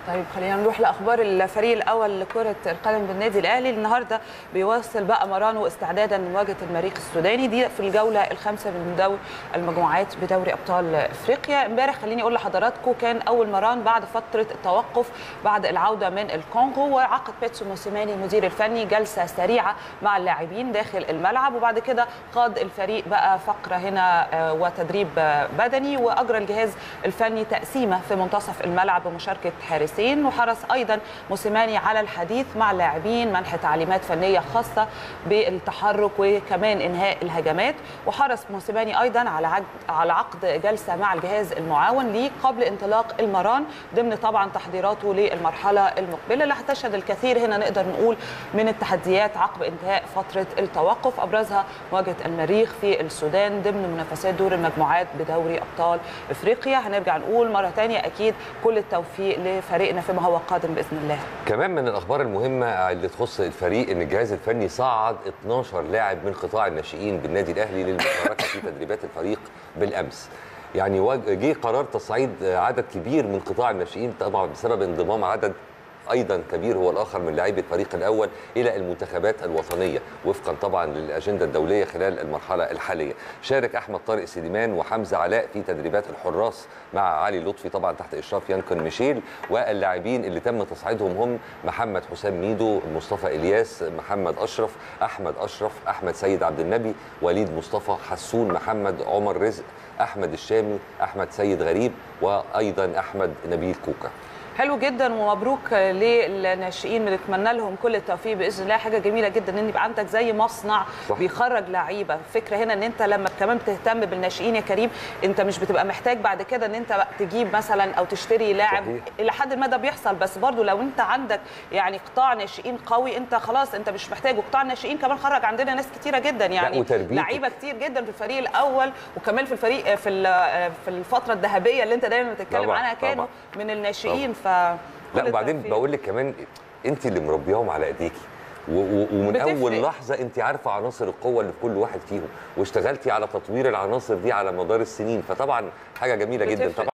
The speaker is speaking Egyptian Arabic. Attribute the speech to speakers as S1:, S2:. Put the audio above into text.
S1: طيب خلينا نروح لاخبار الفريق الاول لكره القدم بالنادي الاهلي النهارده بيواصل بقى مرانه استعدادا لمواجهه المريخ السوداني دي في الجوله الخامسه من دور المجموعات بدوري ابطال افريقيا امبارح خليني اقول لحضراتكم كان اول مران بعد فتره التوقف بعد العوده من الكونغو وعقد بيتسو موسيماني المدير الفني جلسه سريعه مع اللاعبين داخل الملعب وبعد كده قاد الفريق بقى فقره هنا آه، وتدريب آه، بدني واجرى الجهاز الفني تقسيمه في منتصف الملعب بمشاركه حارسين وحرص ايضا موسيماني على الحديث مع اللاعبين منح تعليمات فنيه خاصه بالتحرك وكمان انهاء الهجمات وحرص موسيماني ايضا على عقد على عقد جلسه مع الجهاز المعاون ليه قبل انطلاق المران ضمن طبعا تحضيراته للمرحله المقبله اللي هتشهد الكثير هنا نقدر نقول من التحديات عقب انتهاء فتره التوقف ابرزها مواجهه المريخ في السودان ضمن منافسات دور المجموعات بدوري ابطال افريقيا هنرجع نقول مره ثانيه اكيد كل التوفيق لفريقنا فيما هو قادم باذن الله
S2: كمان من الاخبار المهمه اللي تخص الفريق ان الجهاز الفني صعد 12 لاعب من قطاع الناشئين بالنادي الاهلي للمشاركه في تدريبات الفريق بالامس يعني واج- جه قرار تصعيد عدد كبير من قطاع الناشئين طبعا بسبب انضمام عدد ايضا كبير هو الاخر من لاعبي الفريق الاول الى المنتخبات الوطنيه وفقا طبعا للاجنده الدوليه خلال المرحله الحاليه شارك احمد طارق سليمان وحمزه علاء في تدريبات الحراس مع علي لطفي طبعا تحت اشراف يانكن ميشيل واللاعبين اللي تم تصعيدهم هم محمد حسام ميدو مصطفى الياس محمد اشرف احمد اشرف احمد سيد عبد النبي وليد مصطفى حسون محمد عمر رزق احمد الشامي احمد سيد غريب وايضا احمد نبيل كوكا
S1: حلو جدا ومبروك للناشئين بنتمنى لهم كل التوفيق باذن الله حاجه جميله جدا ان يبقى عندك زي مصنع
S2: صح.
S1: بيخرج لعيبه الفكره هنا ان انت لما كمان بتهتم بالناشئين يا كريم انت مش بتبقى محتاج بعد كده ان انت بقى تجيب مثلا او تشتري لاعب
S2: صحيح.
S1: الى حد ما ده بيحصل بس برضو لو انت عندك يعني قطاع ناشئين قوي انت خلاص انت مش محتاج وقطاع الناشئين كمان خرج عندنا ناس كتيره جدا يعني
S2: وتربيته.
S1: لعيبه كتير جدا في الفريق الاول وكمان في الفريق في ال- في الفتره الذهبيه اللي انت دايما بتتكلم
S2: طبعاً،
S1: عنها كانوا
S2: طبعاً.
S1: من الناشئين ف
S2: لا وبعدين بقول لك كمان انت اللي مربياهم على ايديكي و- و- ومن
S1: بتفرق.
S2: اول لحظه انت عارفه عناصر القوه اللي في كل واحد فيهم واشتغلتي على تطوير العناصر دي على مدار السنين فطبعا حاجه جميله جدا
S1: بتفرق.
S2: طبعا